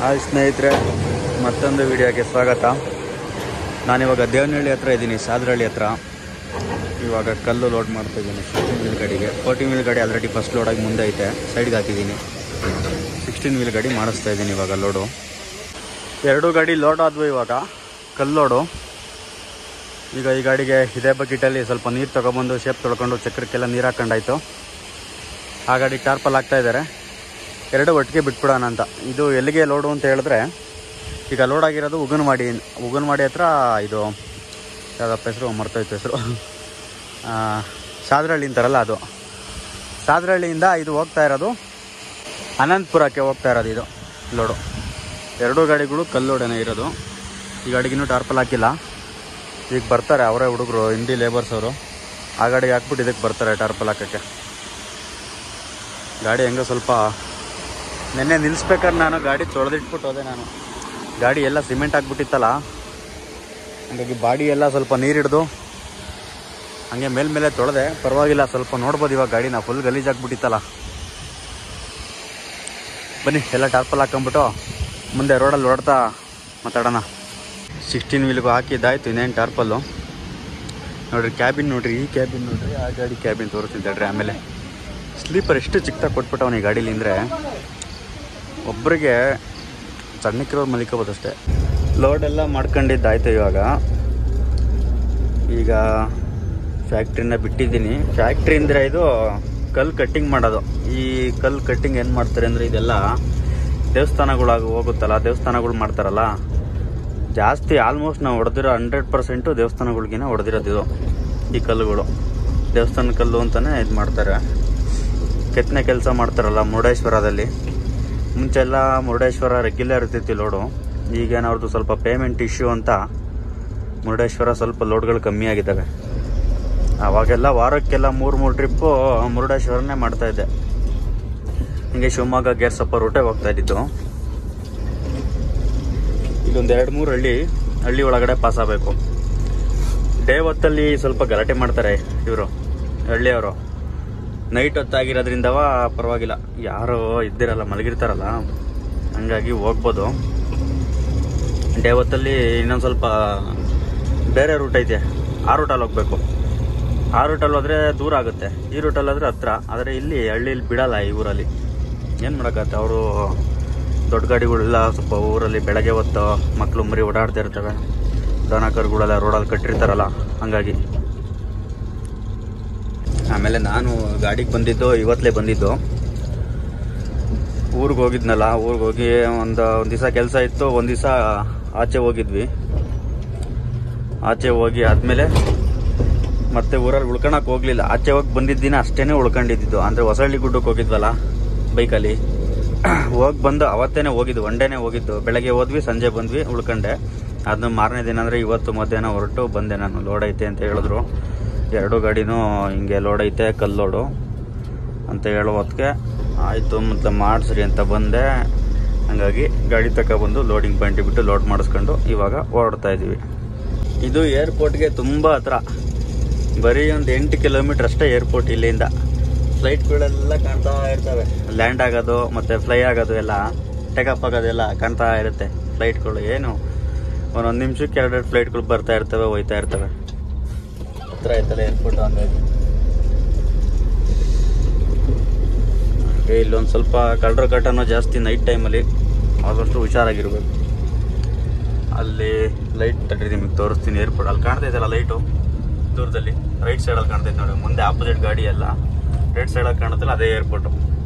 Hi ಸ್ನೇಹಿತರೆ ಮತ್ತೊಂದು ವಿಡಿಯೋಗೆ ಸ್ವಾಗತ ನಾನಿವಾಗ ದೇವನಹಳ್ಳಿ ಹತ್ರ ಇದ್ದೀನಿ ಸಾದ್ರಹಳ್ಳಿ ಹತ್ರ ಇವಾಗ ಕಲ್ಲು ಲೋಡ್ ಮಾಡ್ತಾ ಇದ್ದೀನಿ ಸಿಕ್ಸ್ಟೀನ್ ವೀಲ್ ಗಾಡಿಗೆ ಫೋರ್ಟೀನ್ ವೀಲ್ ಗಾಡಿ ಆಲ್ರೆಡಿ ಫಸ್ಟ್ ಲೋಡಾಗಿ ಮುಂದೆ ಐತೆ ಸೈಡ್ಗೆ ಹಾಕಿದ್ದೀನಿ ಸಿಕ್ಸ್ಟೀನ್ ವೀಲ್ ಗಾಡಿ ಮಾಡಿಸ್ತಾ ಇದ್ದೀನಿ ಇವಾಗ ಲೋಡು ಎರಡು ಗಾಡಿ ಲೋಡ್ ಆದ್ವು ಇವಾಗ ಕಲ್ಲು ಲೋಡು ಈಗ ಈ ಗಾಡಿಗೆ ಇದೇ ಬಕೆಟಲ್ಲಿ ಸ್ವಲ್ಪ ನೀರು ತೊಗೊಬಂದು ಶೇಪ್ ತೊಳ್ಕೊಂಡು ಚಕ್ರಕ್ಕೆಲ್ಲ ನೀರು ಹಾಕೊಂಡಾಯ್ತು ಆ ಗಾಡಿ ಟಾರ್ಪಲ್ ಹಾಕ್ತಾ ಇದ್ದಾರೆ ಎರಡು ಒಟ್ಟಿಗೆ ಬಿಟ್ಬಿಡೋಣ ಅಂತ ಇದು ಎಲ್ಲಿಗೆ ಲೋಡು ಅಂತ ಹೇಳಿದ್ರೆ ಈಗ ಲೋಡ್ ಆಗಿರೋದು ಉಗನವಾಡಿ ಉಗನವಾಡಿ ಹತ್ರ ಇದು ಯಾವುದಪ್ಪ ಹೆಸರು ಮರ್ತೋಯ್ತು ಹೆಸರು ಸಾದ್ರಹಳ್ಳಿ ಅಂತಾರಲ್ಲ ಅದು ಸಾದ್ರಹಳ್ಳಿಯಿಂದ ಇದು ಹೋಗ್ತಾ ಇರೋದು ಅನಂತಪುರಕ್ಕೆ ಹೋಗ್ತಾ ಇರೋದು ಇದು ಲೋಡು ಎರಡೂ ಗಾಡಿಗಳು ಕಲ್ಲೋಡನೆ ಇರೋದು ಈ ಗಾಡಿಗಿನ್ನೂ ಟಾರ್ಪಲ್ ಹಾಕಿಲ್ಲ ಈಗ ಬರ್ತಾರೆ ಅವರೇ ಹುಡುಗರು ಹಿಂದಿ ಲೇಬರ್ಸ್ ಅವರು ಆ ಗಾಡಿಗೆ ಹಾಕ್ಬಿಟ್ಟು ಇದಕ್ಕೆ ಬರ್ತಾರೆ ಟಾರ್ಪಲ್ ಹಾಕೋಕ್ಕೆ ಗಾಡಿ ಹೆಂಗೋ ಸ್ವಲ್ಪ ನೆನ್ನೆ ನಿಲ್ಲಿಸ್ಬೇಕಾದ್ರೆ ನಾನು ಗಾಡಿ ತೊಳೆದಿಟ್ಬಿಟ್ಟು ಹೋದೆ ನಾನು ಗಾಡಿ ಎಲ್ಲ ಸಿಮೆಂಟ್ ಹಾಕ್ಬಿಟ್ಟಿತ್ತಲ್ಲ ಹಾಗಾಗಿ ಬಾಡಿ ಎಲ್ಲ ಸ್ವಲ್ಪ ನೀರು ಹಿಡ್ದು ಹಂಗೆ ಮೇಲ್ಮೇಲೆ ತೊಳೆದೆ ಪರವಾಗಿಲ್ಲ ಸ್ವಲ್ಪ ನೋಡ್ಬೋದು ಇವಾಗ ಗಾಡಿನ ಫುಲ್ ಗಲೀಜಾಗ್ಬಿಟ್ಟಿತ್ತಲ್ಲ ಬನ್ನಿ ಎಲ್ಲ ಟಾರ್ಪಲ್ ಹಾಕೊಂಬಿಟ್ಟು ಮುಂದೆ ರೋಡಲ್ಲಿ ಓಡ್ತಾ ಮಾತಾಡೋಣ ಸಿಕ್ಸ್ಟೀನ್ ವೀಲ್ಗೂ ಹಾಕಿದ್ದಾಯ್ತು ಇನ್ನೇನು ಟಾರ್ಪಲ್ಲು ನೋಡ್ರಿ ಕ್ಯಾಬಿನ್ ನೋಡ್ರಿ ಈ ಕ್ಯಾಬಿನ್ ನೋಡ್ರಿ ಆ ಗಾಡಿ ಕ್ಯಾಬಿನ್ ತೋರಿಸ್ತಿದ್ದಾಡ್ರಿ ಆಮೇಲೆ ಸ್ಲೀಪರ್ ಎಷ್ಟು ಚಿಕ್ಕದಾಗಿ ಕೊಟ್ಬಿಟ್ಟವನು ಈ ಗಾಡೀಲಿ ಅಂದರೆ ಒಬ್ಬರಿಗೆ ಸಣ್ಣಕ್ಕಿರೋರು ಮಲಿಕೋಬೋದು ಅಷ್ಟೇ ಲೋಡ್ ಎಲ್ಲ ಮಾಡ್ಕೊಂಡಿದ್ದಾಯ್ತು ಇವಾಗ ಈಗ ಫ್ಯಾಕ್ಟ್ರಿನ ಬಿಟ್ಟಿದ್ದೀನಿ ಫ್ಯಾಕ್ಟ್ರಿ ಅಂದರೆ ಇದು ಕಲ್ಲು ಕಟ್ಟಿಂಗ್ ಮಾಡೋದು ಈ ಕಲ್ಲು ಕಟ್ಟಿಂಗ್ ಏನು ಮಾಡ್ತಾರೆ ಅಂದರೆ ಇದೆಲ್ಲ ದೇವಸ್ಥಾನಗಳಾಗ ಹೋಗುತ್ತಲ್ಲ ದೇವಸ್ಥಾನಗಳು ಮಾಡ್ತಾರಲ್ಲ ಜಾಸ್ತಿ ಆಲ್ಮೋಸ್ಟ್ ನಾವು ಹೊಡೆದಿರೋ ಹಂಡ್ರೆಡ್ ಪರ್ಸೆಂಟು ದೇವಸ್ಥಾನಗಳಿಗಿನ ಹೊಡೆದಿರೋದು ಇದು ಈ ಕಲ್ಲುಗಳು ದೇವಸ್ಥಾನ ಕಲ್ಲು ಅಂತಲೇ ಇದು ಮಾಡ್ತಾರೆ ಕೆತ್ತನೆ ಕೆಲಸ ಮಾಡ್ತಾರಲ್ಲ ಮುರುಡೇಶ್ವರದಲ್ಲಿ ಮುಂಚೆಲ್ಲ ಮುರುಡೇಶ್ವರ ರೆಗ್ಯುಲರ್ ಇರ್ತಿತ್ತು ಲೋಡು ಈಗೇನು ಅವ್ರದ್ದು ಸ್ವಲ್ಪ ಪೇಮೆಂಟ್ ಇಶ್ಯೂ ಅಂತ ಮುರುಡೇಶ್ವರ ಸ್ವಲ್ಪ ಲೋಡ್ಗಳು ಕಮ್ಮಿ ಆಗಿದ್ದಾವೆ ಅವಾಗೆಲ್ಲ ವಾರಕ್ಕೆಲ್ಲ ಮೂರು ಮೂರು ಟ್ರಿಪ್ಪು ಮುರುಡೇಶ್ವರನೇ ಮಾಡ್ತಾ ಇದ್ದೆ ಹಿಂಗೆ ಶಿವಮೊಗ್ಗ ಗೇರ್ಸಪ್ಪ ರೂಟೇ ಹೋಗ್ತಾ ಇದ್ದಿದ್ದು ಇಲ್ಲೊಂದು ಎರಡು ಮೂರು ಹಳ್ಳಿ ಹಳ್ಳಿ ಒಳಗಡೆ ಪಾಸ್ ಆಗಬೇಕು ಡೇ ಹೊತ್ತಲ್ಲಿ ಸ್ವಲ್ಪ ಗಲಾಟೆ ಮಾಡ್ತಾರೆ ಇವರು ಹಳ್ಳಿಯವರು ನೈಟ್ ಹೊತ್ತಾಗಿರೋದ್ರಿಂದವ ಪರವಾಗಿಲ್ಲ ಯಾರು ಇದ್ದಿರಲ್ಲ ಮಲಗಿರ್ತಾರಲ್ಲ ಹಂಗಾಗಿ ಹೋಗ್ಬೋದು ಡೇ ಹೊತ್ತಲ್ಲಿ ಇನ್ನೊಂದು ಸ್ವಲ್ಪ ಬೇರೆ ರೂಟ್ ಐತೆ ಆ ರೂಟಲ್ಲಿ ಹೋಗ್ಬೇಕು ಆ ರೂಟಲ್ಲಿ ಹೋದ್ರೆ ದೂರ ಆಗುತ್ತೆ ಈ ರೂಟಲ್ಲಿ ಹೋದ್ರೆ ಹತ್ರ ಆದರೆ ಇಲ್ಲಿ ಹಳ್ಳಿಲಿ ಬಿಡಲ್ಲ ಈ ಊರಲ್ಲಿ ಏನು ಮಾಡೋಕ್ಕತ್ತೆ ಅವರು ದೊಡ್ಡ ಗಾಡಿಗಳೆಲ್ಲ ಸ್ವಲ್ಪ ಊರಲ್ಲಿ ಬೆಳಗ್ಗೆ ಹೊತ್ತು ಮಕ್ಕಳು ಮರಿ ಓಡಾಡ್ತಾ ಇರ್ತವೆ ದನ ಕರುಗಳೆಲ್ಲ ರೋಡಲ್ಲಿ ಕಟ್ಟಿರ್ತಾರಲ್ಲ ಹಂಗಾಗಿ ಆಮೇಲೆ ನಾನು ಗಾಡಿಗೆ ಬಂದಿದ್ದು ಇವತ್ತಲೇ ಬಂದಿದ್ದು ಊರಿಗೆ ಹೋಗಿದ್ನಲ್ಲ ಊರಿಗೆ ಹೋಗಿ ಒಂದು ಒಂದು ದಿವಸ ಕೆಲಸ ಇತ್ತು ಒಂದು ದಿವಸ ಆಚೆ ಹೋಗಿದ್ವಿ ಆಚೆ ಹೋಗಿ ಆದಮೇಲೆ ಮತ್ತೆ ಊರಲ್ಲಿ ಉಳ್ಕೊಳಕ್ಕೆ ಹೋಗ್ಲಿಲ್ಲ ಆಚೆ ಹೋಗಿ ಬಂದಿದ್ದ ದಿನ ಅಷ್ಟೇನೆ ಉಳ್ಕೊಂಡಿದ್ದು ಅಂದರೆ ಹೊಸಳ್ಳಿ ಗುಡ್ಡಕ್ಕೆ ಹೋಗಿದ್ವಲ್ಲ ಬೈಕಲ್ಲಿ ಹೋಗಿ ಬಂದು ಅವತ್ತೇನೆ ಹೋಗಿದ್ದು ಒನ್ ಡೇನೆ ಹೋಗಿದ್ದು ಬೆಳಗ್ಗೆ ಹೋದ್ವಿ ಸಂಜೆ ಬಂದ್ವಿ ಉಳ್ಕೊಂಡೆ ಅದನ್ನ ಮಾರನೇ ದಿನ ಅಂದರೆ ಇವತ್ತು ಮಧ್ಯಾಹ್ನ ಹೊರಟು ಬಂದೆ ನಾನು ಲೋಡ್ ಐತೆ ಅಂತ ಹೇಳಿದ್ರು ಎರಡು ಗಾಡಿನೂ ಹಿಂಗೆ ಲೋಡ್ ಐತೆ ಕಲ್ಲು ಲೋಡು ಅಂತ ಹೇಳೋ ಹೊತ್ತಿಗೆ ಆಯಿತು ಮತ್ತು ಮಾಡಿಸ್ರಿ ಅಂತ ಬಂದೆ ಹಂಗಾಗಿ ಗಾಡಿ ತಗೊಬಂದು ಲೋಡಿಂಗ್ ಪಾಯಿಂಟಿಗೆ ಬಿಟ್ಟು ಲೋಡ್ ಮಾಡಿಸ್ಕೊಂಡು ಇವಾಗ ಓಡ್ತಾ ಇದ್ದೀವಿ ಇದು ಏರ್ಪೋರ್ಟ್ಗೆ ತುಂಬ ಹತ್ರ ಬರೀ ಒಂದು ಎಂಟು ಕಿಲೋಮೀಟ್ರ್ ಅಷ್ಟೇ ಏರ್ಪೋರ್ಟ್ ಇಲ್ಲಿಂದ ಫ್ಲೈಟ್ಗಳೆಲ್ಲ ಕಾಣ್ತಾ ಇರ್ತವೆ ಲ್ಯಾಂಡ್ ಆಗೋದು ಮತ್ತು ಫ್ಲೈ ಆಗೋದು ಎಲ್ಲ ಟೇಕಪ್ ಆಗೋದೆಲ್ಲ ಕಾಣ್ತಾ ಇರುತ್ತೆ ಫ್ಲೈಟ್ಗಳು ಏನು ಒಂದೊಂದು ನಿಮಿಷಕ್ಕೆ ಎರಡೆರಡು ಫ್ಲೈಟ್ಗಳು ಬರ್ತಾ ಇರ್ತವೆ ಹೋಯ್ತಾ ಇರ್ತವೆ ಹತ್ರ ಆಯ್ತಲ್ಲ ಏರ್ಪೋರ್ಟ್ ಹಂಗಾಗಿ ಹಾಗೆ ಇಲ್ಲೊಂದು ಸ್ವಲ್ಪ ಕಳ್ಳರ ಕಟ್ಟನೋ ಜಾಸ್ತಿ ನೈಟ್ ಟೈಮಲ್ಲಿ ಆದಷ್ಟು ಹುಷಾರಾಗಿರ್ಬೇಕು ಅಲ್ಲಿ ಲೈಟ್ ತಡ್ರಿ ನಿಮಗೆ ತೋರಿಸ್ತೀನಿ ಏರ್ಪೋರ್ಟ್ ಅಲ್ಲಿ ಕಾಣ್ತಾ ಇದೆಯಲ್ಲ ಲೈಟು ದೂರದಲ್ಲಿ ರೈಟ್ ಸೈಡಲ್ಲಿ ಕಾಣ್ತೈತೆ ನೋಡಿ ಮುಂದೆ ಆಪೋಸಿಟ್ ಗಾಡಿ ಎಲ್ಲ ರೈಟ್ ಸೈಡಲ್ಲಿ ಕಾಣುತ್ತಲ್ಲ ಅದೇ ಏರ್ಪೋರ್ಟು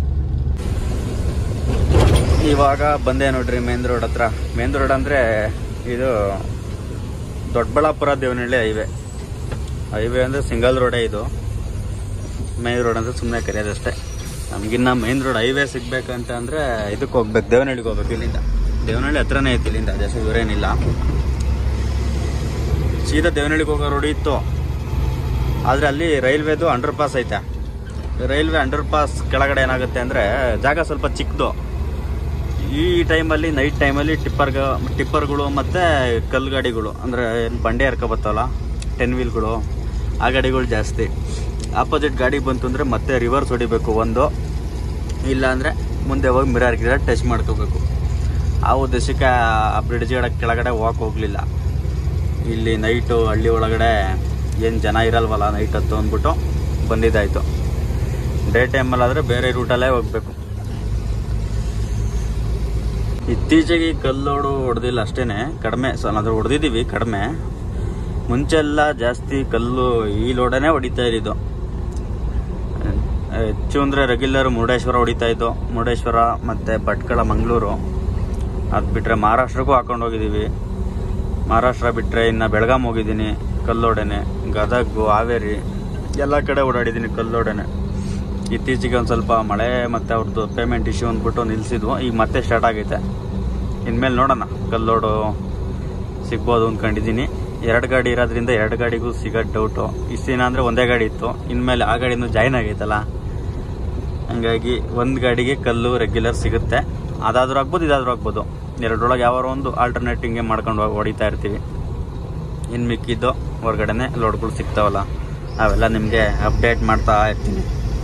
ಇವಾಗ ಬಂದೆ ನೋಡ್ರಿ ಮೇನ್ ರೋಡ್ ಹತ್ರ ಮೇನ್ ರೋಡ್ ಅಂದರೆ ಇದು ದೊಡ್ಡಬಳ್ಳಾಪುರ ದೇವನಹಳ್ಳಿ ಹೈವೇ ಹೈವೇ ಅಂದರೆ ಸಿಂಗಲ್ ರೋಡೇ ಇದು ಮೇನ್ ರೋಡ್ ಅಂದರೆ ಸುಮ್ಮನೆ ಕರೆಯೋದಷ್ಟೇ ನಮಗಿನ್ನ ಮೇನ್ ರೋಡ್ ಹೈವೇ ಸಿಗ್ಬೇಕಂತ ಅಂದರೆ ಇದಕ್ಕೆ ಹೋಗ್ಬೇಕು ದೇವನಹಳ್ಳಿಗೆ ಹೋಗ್ಬೇಕು ಇಲ್ಲಿಂದ ದೇವನಹಳ್ಳಿ ಹತ್ರನೇ ಐತಿ ಇಲ್ಲಿಂದ ಜಾಸ್ತಿ ದೂರ ಏನಿಲ್ಲ ಸೀದಾ ದೇವನಹಳ್ಳಿಗೆ ಹೋಗೋ ರೋಡ್ ಇತ್ತು ಆದರೆ ಅಲ್ಲಿ ರೈಲ್ವೇದು ಅಂಡರ್ ಪಾಸ್ ಐತೆ ರೈಲ್ವೆ ಅಂಡರ್ ಪಾಸ್ ಕೆಳಗಡೆ ಏನಾಗುತ್ತೆ ಅಂದರೆ ಜಾಗ ಸ್ವಲ್ಪ ಚಿಕ್ಕದು ಈ ಟೈಮಲ್ಲಿ ನೈಟ್ ಟೈಮಲ್ಲಿ ಟಿಪ್ಪರ್ಗ ಟಿಪ್ಪರ್ಗಳು ಮತ್ತು ಕಲ್ಲು ಗಾಡಿಗಳು ಅಂದರೆ ಏನು ಬಂಡೆ ಹರ್ಕೊಬತ್ತಲ್ಲ ಟೆನ್ ವೀಲ್ಗಳು ಆ ಗಾಡಿಗಳು ಜಾಸ್ತಿ ಆಪೋಸಿಟ್ ಗಾಡಿ ಬಂತು ಅಂದರೆ ಮತ್ತೆ ರಿವರ್ಸ್ ಹೊಡಿಬೇಕು ಒಂದು ಇಲ್ಲ ಅಂದರೆ ಮುಂದೆ ಹೋಗಿ ಮಿರರ್ ಗಿರ ಟಚ್ ಮಾಡ್ಕೋಬೇಕು ಆ ಉದ್ದೇಶಕ್ಕೆ ಆ ಬ್ರಿಡ್ಜ್ ಕೆಳಗಡೆ ಹೋಗಕ್ಕೆ ಹೋಗಲಿಲ್ಲ ಇಲ್ಲಿ ನೈಟು ಹಳ್ಳಿ ಒಳಗಡೆ ಏನು ಜನ ಇರಲ್ವಲ್ಲ ನೈಟ್ ಹೊತ್ತು ಅಂದ್ಬಿಟ್ಟು ಬಂದಿದ್ದಾಯಿತು ಡೇ ಟೈಮಲ್ಲಾದರೆ ಬೇರೆ ರೂಟಲ್ಲೇ ಹೋಗಬೇಕು ಇತ್ತೀಚೆಗೆ ಈ ಕಲ್ಲೋಡು ಹೊಡೆದಿಲ್ಲ ಅಷ್ಟೇನೆ ಕಡಿಮೆ ಅಂದ್ರೆ ಹೊಡೆದಿದ್ದೀವಿ ಕಡಿಮೆ ಮುಂಚೆಲ್ಲ ಜಾಸ್ತಿ ಕಲ್ಲು ಈ ಲೋಡನೇ ಹೊಡಿತಾ ಇದ್ದಿದ್ದು ಹೆಚ್ಚು ಅಂದರೆ ರೆಗ್ಯುಲರ್ ಮುರುಡೇಶ್ವರ ಹೊಡಿತಾ ಇದ್ದು ಮುರುಡೇಶ್ವರ ಮತ್ತು ಭಟ್ಕಳ ಮಂಗಳೂರು ಅದು ಬಿಟ್ಟರೆ ಮಹಾರಾಷ್ಟ್ರಕ್ಕೂ ಹಾಕೊಂಡು ಹೋಗಿದ್ದೀವಿ ಮಹಾರಾಷ್ಟ್ರ ಬಿಟ್ಟರೆ ಇನ್ನು ಬೆಳಗಾಂ ಹೋಗಿದ್ದೀನಿ ಕಲ್ಲೋಡೆನೆ ಗದಗು ಹಾವೇರಿ ಎಲ್ಲ ಕಡೆ ಓಡಾಡಿದ್ದೀನಿ ಕಲ್ಲೋಡೆನೆ ಇತ್ತೀಚೆಗೆ ಒಂದು ಸ್ವಲ್ಪ ಮಳೆ ಮತ್ತು ಅವ್ರದ್ದು ಪೇಮೆಂಟ್ ಇಶ್ಯೂ ಅಂದ್ಬಿಟ್ಟು ನಿಲ್ಲಿಸಿದ್ವು ಈಗ ಮತ್ತೆ ಸ್ಟಾರ್ಟ್ ಆಗೈತೆ ಇನ್ಮೇಲೆ ನೋಡೋಣ ಕಲ್ಲೋಡು ಸಿಗ್ಬೋದು ಅಂದ್ಕೊಂಡಿದ್ದೀನಿ ಎರಡು ಗಾಡಿ ಇರೋದ್ರಿಂದ ಎರಡು ಗಾಡಿಗೂ ಸಿಗೋದು ಡೌಟು ಇಷ್ಟು ದಿನ ಅಂದರೆ ಒಂದೇ ಗಾಡಿ ಇತ್ತು ಇನ್ಮೇಲೆ ಆ ಗಾಡಿನೂ ಜಾಯ್ನ್ ಆಗೈತಲ್ಲ ಹಂಗಾಗಿ ಒಂದು ಗಾಡಿಗೆ ಕಲ್ಲು ರೆಗ್ಯುಲರ್ ಸಿಗುತ್ತೆ ಅದಾದ್ರೂ ಆಗ್ಬೋದು ಇದಾದ್ರೂ ಆಗ್ಬೋದು ಎರಡರೊಳಗೆ ಯಾವಾರೋ ಒಂದು ಆಲ್ಟರ್ನೇಟಿಂಗ್ಗೆ ಮಾಡ್ಕೊಂಡು ಹೋಗಿ ಹೊಡಿತಾ ಇರ್ತೀವಿ ಇನ್ನು ಮಿಕ್ಕಿದ್ದು ಹೊರಗಡೆನೆ ಲೋಡ್ಗಳು ಸಿಗ್ತಾವಲ್ಲ ಅವೆಲ್ಲ ನಿಮಗೆ ಅಪ್ಡೇಟ್ ಮಾಡ್ತಾ ಇರ್ತೀನಿ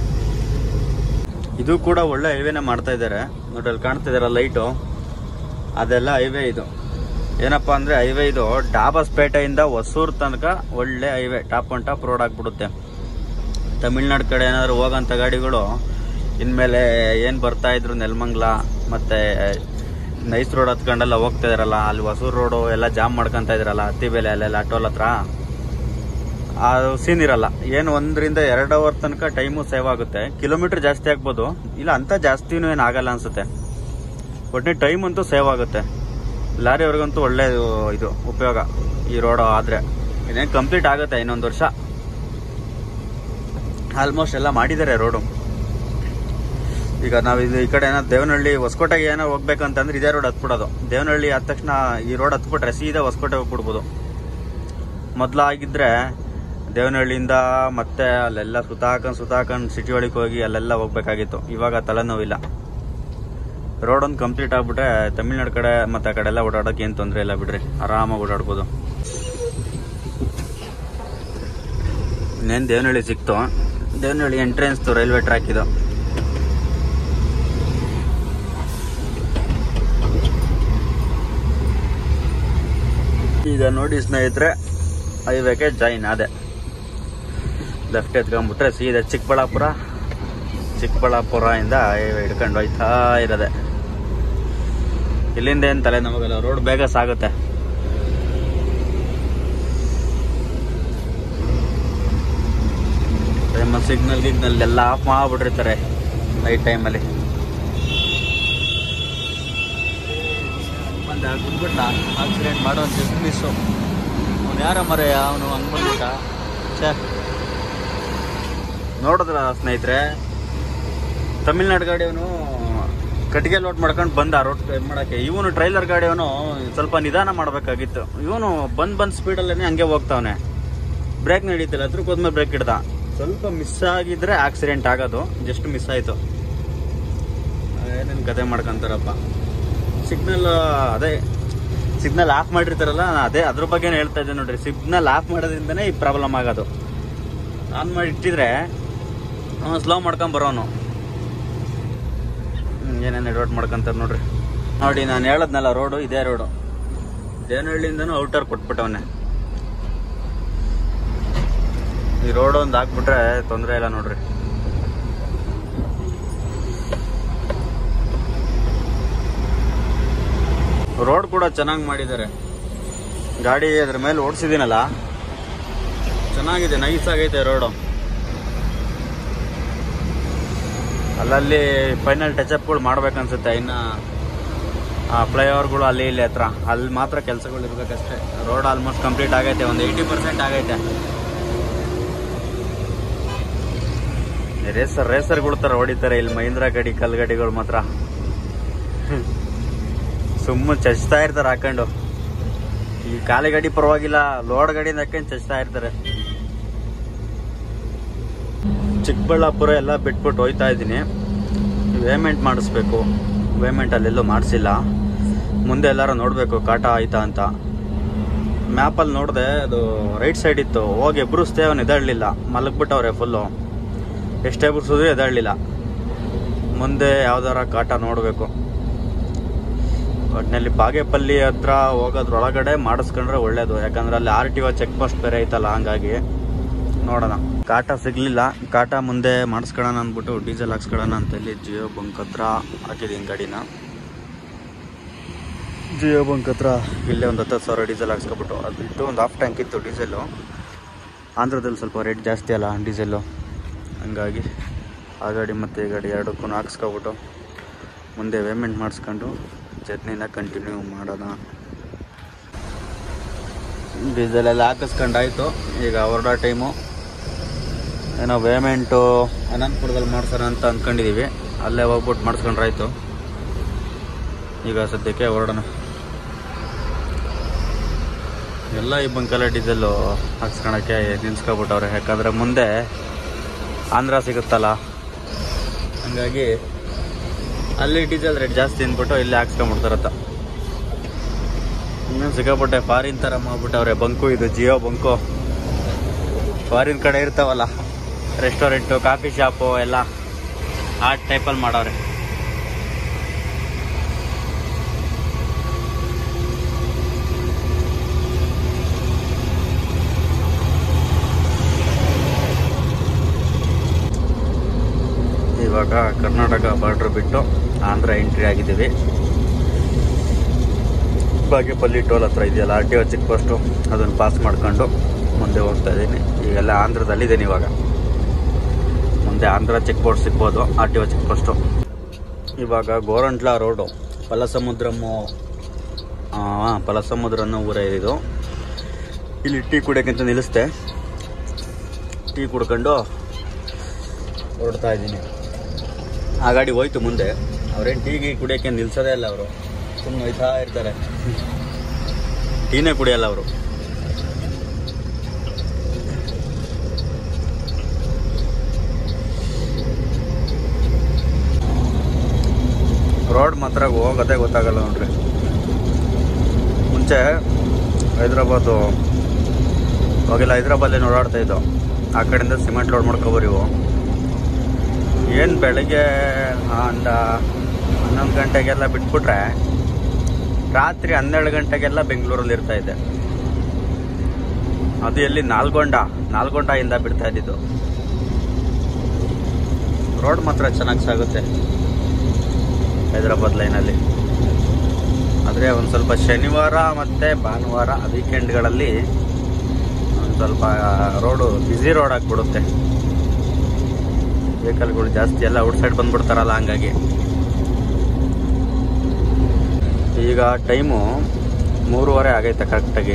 ಇದು ಕೂಡ ಒಳ್ಳೆ ಹೈವೇನೇ ಮಾಡ್ತಾ ಇದ್ದಾರೆ ನೋಡಿ ಅಲ್ಲಿ ಕಾಣ್ತಾ ಇದಾರೆ ಲೈಟು ಅದೆಲ್ಲ ಹೈವೇ ಇದು ಏನಪ್ಪ ಅಂದರೆ ಹೈವೇ ಇದು ಡಾಬಸ್ಪೇಟೆಯಿಂದ ಹೊಸೂರು ತನಕ ಒಳ್ಳೆ highway top on top road ಆಗ್ಬಿಡುತ್ತೆ ತಮಿಳ್ನಾಡು ಕಡೆ ಏನಾದರೂ ಹೋಗೋಂಥ ಗಾಡಿಗಳು ಇನ್ಮೇಲೆ ಏನು ಬರ್ತಾ ಇದ್ರು ನೆಲಮಂಗ್ಲ ಮತ್ತು ನೈಸ್ ರೋಡ್ ಹತ್ಕೊಂಡೆಲ್ಲ ಹೋಗ್ತಾ ಇದಾರಲ್ಲ ಅಲ್ಲಿ ಹೊಸೂರು ರೋಡು ಎಲ್ಲ ಜಾಮ್ ಮಾಡ್ಕೊಂತ ಇದ್ರಲ್ಲ ಹತ್ತಿ ಬೆಲೆ ಅಲ್ಲೆಲ್ಲ ಅಟೋಲ್ ಹತ್ರ ಅದು ಸೀನ್ ಇರಲ್ಲ ಏನು ಒಂದರಿಂದ ಎರಡು ಅವರ್ ತನಕ ಟೈಮು ಸೇವ್ ಆಗುತ್ತೆ ಕಿಲೋಮೀಟರ್ ಜಾಸ್ತಿ ಆಗ್ಬೋದು ಇಲ್ಲ ಅಂತ ಜಾಸ್ತಿನೂ ಏನು ಆಗಲ್ಲ ಅನ್ಸುತ್ತೆ ಒಟ್ಟಿನ ಟೈಮ್ ಅಂತೂ ಸೇವ್ ಆಗುತ್ತೆ ಲಾರಿಯವ್ರಿಗಂತೂ ಒಳ್ಳೆ ಇದು ಉಪಯೋಗ ಈ ರೋಡ್ ಆದರೆ ಇದೇನು ಕಂಪ್ಲೀಟ್ ಆಗುತ್ತೆ ಇನ್ನೊಂದು ವರ್ಷ ಆಲ್ಮೋಸ್ಟ್ ಎಲ್ಲ ಮಾಡಿದ್ದಾರೆ ರೋಡು ಈಗ ನಾವು ಇದು ಈ ಕಡೆ ಏನಾದ್ರು ದೇವನಹಳ್ಳಿ ಹೊಸಕೋಟೆಗೆ ಏನೋ ಹೋಗ್ಬೇಕಂತಂದ್ರೆ ಇದೇ ರೋಡ್ ಹತ್ಬಿಡೋದು ದೇವನಹಳ್ಳಿ ಆದ ತಕ್ಷಣ ಈ ರೋಡ್ ಹತ್ಬಿಟ್ರೆ ಸೀದಾ ಹೊಸಕೋಟೆ ಹೋಗ್ಬಿಡ್ಬೋದು ಮೊದಲಾಗಿದ್ರೆ ದೇವನಹಳ್ಳಿಯಿಂದ ಮತ್ತೆ ಅಲ್ಲೆಲ್ಲ ಸುತ್ತಾಕೊಂಡು ಸುತ್ತಾಕೊಂಡು ಸಿಟಿ ಒಳಗೆ ಹೋಗಿ ಅಲ್ಲೆಲ್ಲ ಹೋಗ್ಬೇಕಾಗಿತ್ತು ಇವಾಗ ತಲೆನೋವಿಲ್ಲ ರೋಡ್ ಒಂದು ಕಂಪ್ಲೀಟ್ ಆಗ್ಬಿಟ್ರೆ ತಮಿಳ್ನಾಡು ಕಡೆ ಮತ್ತೆ ಆ ಕಡೆ ಎಲ್ಲ ಓಡಾಡೋಕೆ ಏನು ತೊಂದರೆ ಇಲ್ಲ ಬಿಡ್ರಿ ಆರಾಮಾಗಿ ಓಡಾಡ್ಬೋದು ಇನ್ನೇನು ದೇವನಹಳ್ಳಿ ಸಿಕ್ತು ದೇವನಹಳ್ಳಿ ಎಂಟ್ರೆನ್ಸ್ ರೈಲ್ವೆ ಟ್ರ್ಯಾಕ್ ಇದು ಈಗ ನೋಡಿ ಸ್ನೇಹಿತರೆ ಹೈವೇಗೆ ಜಾಯಿನ್ ಅದೇ ಲೆಫ್ಟ್ ಎತ್ಕೊಂಡ್ಬಿಟ್ರೆ ಸೀದಾ ಚಿಕ್ಕಬಳ್ಳಾಪುರ ಚಿಕ್ಕಬಳ್ಳಾಪುರ ಇಂದ ಹೈವೇ ಹಿಡ್ಕೊಂಡು ಹೋಯ್ತಾ ಇರೋದೆ ಇಲ್ಲಿಂದ ಏನು ತಲೆ ನಮಗಲ್ಲ ರೋಡ್ ಬೇಗ ಸಾಗುತ್ತೆ ಸಿಗ್ನಲ್ ಗಿಗ್ನಲ್ ಎಲ್ಲ ಆಫ್ ಮಾಡ್ಬಿಟ್ಟಿರ್ತಾರೆ ನೈಟ್ ಟೈಮಲ್ಲಿ ಬಂದ ಕುಂದ್ಬಿಟ್ಟ ಆಕ್ಸಿಡೆಂಟ್ ಮಾಡೋ ಜಸ್ಟ್ ಮಿಸ್ಸು ಅವ್ನು ಯಾರ ಮರೆ ಅವನು ಹಂಗ್ ಬಂದ್ಬಿಟ್ಟ ಛೇ ನೋಡಿದ್ರ ಸ್ನೇಹಿತರೆ ತಮಿಳ್ನಾಡು ಗಾಡಿಯವನು ಕಟ್ಟಿಗೆ ಲೋಡ್ ಮಾಡ್ಕೊಂಡು ಬಂದ ರೋಡ್ ಮಾಡಕ್ಕೆ ಇವನು ಟ್ರೈಲರ್ ಗಾಡಿಯವನು ಸ್ವಲ್ಪ ನಿಧಾನ ಮಾಡಬೇಕಾಗಿತ್ತು ಇವನು ಬಂದ್ ಬಂದ್ ಸ್ಪೀಡಲ್ಲೇ ಹಂಗೆ ಹೋಗ್ತಾವನೆ ಬ್ರೇಕ್ ನಡೀತಿಲ್ಲ ಅದ್ರ ಹೋದ್ಮೇಲೆ ಬ್ರೇಕ್ ಹಿಡ್ದ ಸ್ವಲ್ಪ ಮಿಸ್ ಆಗಿದ್ರೆ ಆಕ್ಸಿಡೆಂಟ್ ಆಗೋದು ಜಸ್ಟ್ ಮಿಸ್ ಆಯ್ತು ಏನೇನು ಕತೆ ಮಾಡ್ಕೊಂತಾರಪ್ಪ ಸಿಗ್ನಲ್ ಅದೇ ಸಿಗ್ನಲ್ ಆಫ್ ಮಾಡಿರ್ತಾರಲ್ಲ ನಾನ್ ಅದೇ ಅದ್ರ ಬಗ್ಗೆ ಹೇಳ್ತಾ ಇದ್ದೆ ನೋಡ್ರಿ ಸಿಗ್ನಲ್ ಆಫ್ ಮಾಡೋದ್ರಿಂದನೇ ಈ ಪ್ರಾಬ್ಲಮ್ ಆಗೋದು ಆನ್ ಮಾಡಿ ಇಟ್ಟಿದ್ರೆ ಸ್ಲೋ ಮಾಡ್ಕೊಂಡ್ ಬರೋನು ಏನೇನು ಎಡವಟ್ ಮಾಡ್ಕೊಂತಾರೆ ನೋಡ್ರಿ ನೋಡಿ ನಾನು ಹೇಳದ್ನಲ್ಲ ರೋಡು ಇದೇ ರೋಡು ದೇವನಹಳ್ಳಿಯಿಂದನೂ ಔಟರ್ ಕೊಟ್ಬಿಟ್ಟವನೆ ಈ ರೋಡ್ ಒಂದು ಹಾಕ್ಬಿಟ್ರೆ ತೊಂದರೆ ಇಲ್ಲ ನೋಡ್ರಿ ರೋಡ್ ಕೂಡ ಚೆನ್ನಾಗಿ ಮಾಡಿದ್ದಾರೆ ಗಾಡಿ ಅದ್ರ ಮೇಲೆ ಓಡಿಸಿದ್ದೀನಲ್ಲ ಚೆನ್ನಾಗಿದೆ ನೈಸ್ ಆಗೈತೆ ರೋಡು ಅಲ್ಲಲ್ಲಿ ಫೈನಲ್ ಟಚಪ್ಗಳು ಮಾಡ್ಬೇಕನ್ಸುತ್ತೆ ಇನ್ನು ಫ್ಲೈಓವರ್ಗಳು ಅಲ್ಲಿ ಇಲ್ಲಿ ಹತ್ರ ಅಲ್ಲಿ ಮಾತ್ರ ಕೆಲಸಗಳು ಇರ್ಬೇಕಷ್ಟೇ ರೋಡ್ ಆಲ್ಮೋಸ್ಟ್ ಕಂಪ್ಲೀಟ್ ಆಗೈತೆ ಒಂದು ಏಯ್ಟಿ ಪರ್ಸೆಂಟ್ ಆಗೈತೆ ರೇಸರ್ ರೇಸರ್ಗಳು ಥರ ಹೊಡಿತಾರೆ ಇಲ್ಲಿ ಮಹೀಂದ್ರ ಗಾಡಿ ಕಲ್ ಗಾಡಿಗಳು ಮಾತ್ರ ಸುಮ್ಮನೆ ಚಚ್ತಾ ಇರ್ತಾರೆ ಹಾಕೊಂಡು ಈ ಖಾಲಿ ಗಾಡಿ ಪರವಾಗಿಲ್ಲ ಲೋಡ್ ಗಾಡಿನ ಹಾಕೊಂಡು ಚಚ್ತಾ ಇರ್ತಾರೆ ಚಿಕ್ಕಬಳ್ಳಾಪುರ ಎಲ್ಲ ಬಿಟ್ಬಿಟ್ಟು ಹೋಯ್ತಾ ಇದ್ದೀನಿ ಪೇಮೆಂಟ್ ಮಾಡಿಸ್ಬೇಕು ಪೇಮೆಂಟ್ ಅಲ್ಲೆಲ್ಲೂ ಮಾಡಿಸಿಲ್ಲ ಮುಂದೆ ಎಲ್ಲಾರು ನೋಡಬೇಕು ಕಾಟ ಆಯ್ತಾ ಅಂತ ಮ್ಯಾಪಲ್ಲಿ ನೋಡಿದೆ ಅದು ರೈಟ್ ಸೈಡ್ ಇತ್ತು ಹೋಗಿ ಎಬ್ರಿಸ್ದೆ ಅವನು ಎದಾಡಲಿಲ್ಲ ಮಲಗ್ಬಿಟ್ಟವ್ರೆ ಫುಲ್ಲು ಎಷ್ಟೇ ಎಬ್ರಿಸಿದ್ರು ಎದಾಡಲಿಲ್ಲ ಮುಂದೆ ಯಾವ್ದಾರ ಕಾಟ ನೋಡಬೇಕು ಒಟ್ಟಿನಲ್ಲಿ ಬಾಗೇಪಲ್ಲಿ ಹತ್ರ ಹೋಗೋದ್ರೊಳಗಡೆ ಮಾಡಿಸ್ಕೊಂಡ್ರೆ ಒಳ್ಳೇದು ಯಾಕಂದ್ರೆ ಅಲ್ಲಿ R T O check post ಬೇರೆ ಐತಲ್ಲ ಹಂಗಾಗಿ ನೋಡೋಣ ಕಾಟ ಸಿಗ್ಲಿಲ್ಲ ಕಾಟ ಮುಂದೆ ಮಾಡಿಸ್ಕೊಳ್ಳೋಣ ಅಂದ್ಬಿಟ್ಟು ಡೀಸೆಲ್ ಹಾಕ್ಸ್ಕೊಳ್ಳೋಣ ಅಂತ ಇಲ್ಲಿ ಜಿಯೋ ಬಂಕ್ ಹತ್ರ ಹಾಕಿದ್ದೀನಿ ಗಾಡಿನ ಜಿಯೋ ಬಂಕ್ ಹತ್ರ ಇಲ್ಲೇ ಒಂದು ಹತ್ತು ಸಾವಿರ ಡೀಸೆಲ್ ಹಾಕ್ಸ್ಕೊಬಿಟ್ಟು ಅದು ಬಿಟ್ಟು ಒಂದು ಹಾಫ್ ಟ್ಯಾಂಕ್ ಇತ್ತು ಡೀಸೆಲ್ಲು ಆಂಧ್ರದಲ್ಲಿ ಸ್ವಲ್ಪ ರೇಟ್ ಜಾಸ್ತಿ ಅಲ್ಲ ಡೀಸೆಲ್ಲು ಹಂಗಾಗಿ ಆ ಗಾಡಿ ಮತ್ತು ಈ ಗಾಡಿ ಎರಡಕ್ಕೂ ಹಾಕ್ಸ್ಕೊಬಿಟ್ಟು ಮುಂದೆ ಪೇಮೆಂಟ್ ಮಾಡಿಸ್ಕೊಂಡು ಜರ್ನಿನ ಕಂಟಿನ್ಯೂ ಮಾಡೋಣ ಡೀಸೆಲ್ ಎಲ್ಲ ಹಾಕಿಸ್ಕೊಂಡಾಯ್ತು ಈಗ ಹೊರಡೋ ಟೈಮು ಏನೋ ಪೇಮೆಂಟು ಅನಂತಪುರದಲ್ಲಿ ಮಾಡ್ಸೋಣ ಅಂತ ಅಂದ್ಕೊಂಡಿದ್ದೀವಿ ಅಲ್ಲೇ ಹೋಗ್ಬಿಟ್ಟು ಮಾಡಿಸ್ಕೊಂಡ್ರಾಯ್ತು ಈಗ ಸದ್ಯಕ್ಕೆ ಹೊರಡೋಣ ಎಲ್ಲ ಈ ಬಂಕಲ್ಲ ಡೀಸೆಲ್ಲು ಹಾಕ್ಸ್ಕೊಳಕ್ಕೆ ನಿಲ್ಸ್ಕೊಬಿಟ್ಟವ್ರೆ ಯಾಕಂದರೆ ಮುಂದೆ ಆಂಧ್ರ ಸಿಗುತ್ತಲ್ಲ ಹಂಗಾಗಿ ಅಲ್ಲಿ ಡೀಸೆಲ್ ರೇಟ್ ಜಾಸ್ತಿ ಅಂದ್ಬಿಟ್ಟು ಇಲ್ಲಿ ಹಾಕ್ಸ್ಕೊಂಬಿಡ್ತಾರತ್ತ ಇನ್ನೂ ಸಿಕ್ಕಾಪಟ್ಟೆ ಫಾರಿನ್ ಥರ ಮಾಡ್ಬಿಟ್ಟವ್ರೆ ಬಂಕು ಇದು ಜಿಯೋ ಬಂಕು ಫಾರಿನ್ ಕಡೆ ಇರ್ತಾವಲ್ಲ ರೆಸ್ಟೋರೆಂಟು ಕಾಫಿ ಶಾಪು ಎಲ್ಲ ಆ ಟೈಪಲ್ಲಿ ಮಾಡವ್ರೆ ಇವಾಗ ಕರ್ನಾಟಕ ಬಾರ್ಡ್ರ್ ಬಿಟ್ಟು ಆಂಧ್ರ ಎಂಟ್ರಿ ಆಗಿದ್ದೀವಿ ಬಾಗೇಪಲ್ಲಿ ಟೋಲ್ ಹತ್ರ ಇದೆಯಲ್ಲ R T O check post ಅದನ್ನು ಪಾಸ್ ಮಾಡ್ಕೊಂಡು ಮುಂದೆ ಹೋಗ್ತಾ ಇದ್ದೀನಿ ಈಗೆಲ್ಲ ಆಂಧ್ರದಲ್ಲಿದ್ದೀನಿ ಇವಾಗ ಮುಂದೆ ಆಂಧ್ರ ಚೆಕ್ ಪೋಸ್ಟ್ ಸಿಗ್ಬೋದು R T O check post ಇವಾಗ ಗೋರಂಟ್ಲ ರೋಡು ಪಲಸಮುದ್ರಮ್ಮು ಹಾಂ ಪಲಸಮುದ್ರ ಅನ್ನೋ ಊರೇ ಇದು ಇಲ್ಲಿ ಟೀ ಕುಡಿಯೋಕ್ಕಂತ ನಿಲ್ಲಿಸ್ದೆ ಟೀ ಕುಡ್ಕೊಂಡು ಹೊರಡ್ತಾ ಇದ್ದೀನಿ ಆ ಗಾಡಿ ಹೋಯ್ತು ಮುಂದೆ ಅವ್ರೇನು ಟೀಗೆ ಕುಡಿಯೋಕ್ಕೆ ನಿಲ್ಸೋದೇ ಇಲ್ಲ ಅವರು ಸುಮ್ಮನೆ ಹೋಯ್ತಾ ಇರ್ತಾರೆ ಟೀನೇ ಕುಡಿಯಲ್ಲ ಅವರು ರೋಡ್ ಮಾತ್ರ ಹೋಗೋದೇ ಗೊತ್ತಾಗಲ್ಲ ನೋಡ್ರಿ ಮುಂಚೆ ಹೈದ್ರಾಬಾದು ಅವಾಗೆಲ್ಲ ಹೈದ್ರಾಬಾದಲ್ಲಿ ಓಡಾಡ್ತಾ ಇದ್ದೋ ಆ ಕಡೆಯಿಂದ ಸಿಮೆಂಟ್ ಲೋಡ್ ಮಾಡ್ಕೊಬರಿ ಇವು ಏನು ಬೆಳಗ್ಗೆ ಒಂದು ಹನ್ನೊಂದು ಗಂಟೆಗೆಲ್ಲ ಬಿಟ್ಬಿಟ್ರೆ ರಾತ್ರಿ ಹನ್ನೆರಡು ಗಂಟೆಗೆಲ್ಲ ಬೆಂಗಳೂರಲ್ಲಿ ಇರ್ತಾ ಇದ್ದೆ ಅದು ಎಲ್ಲಿ ನಾಲ್ಗೊಂಡ ನಾಲ್ಗೊಂಡದಿಂದ ಬಿಡ್ತಾ ಇದ್ದಿದ್ದು ರೋಡ್ ಮಾತ್ರ ಚೆನ್ನಾಗಿ ಸಾಗುತ್ತೆ ಹೈದರಾಬಾದ್ ಲೈನಲ್ಲಿ ಆದರೆ ಒಂದು ಸ್ವಲ್ಪ ಶನಿವಾರ ಮತ್ತು ಭಾನುವಾರ ವೀಕೆಂಡ್ಗಳಲ್ಲಿ ಒಂದು ಸ್ವಲ್ಪ ರೋಡು ಬ್ಯುಸಿ ರೋಡ್ ಆಗಿಬಿಡುತ್ತೆ ವೆಹಿಕಲ್ಗಳು ಜಾಸ್ತಿ ಎಲ್ಲ ಔಟ್ ಸೈಡ್ ಬಂದ್ಬಿಡ್ತಾರಲ್ಲ ಹಂಗಾಗಿ ಈಗ ಟೈಮು ಮೂರುವರೆ ಆಗೈತೆ ಕರೆಕ್ಟಾಗಿ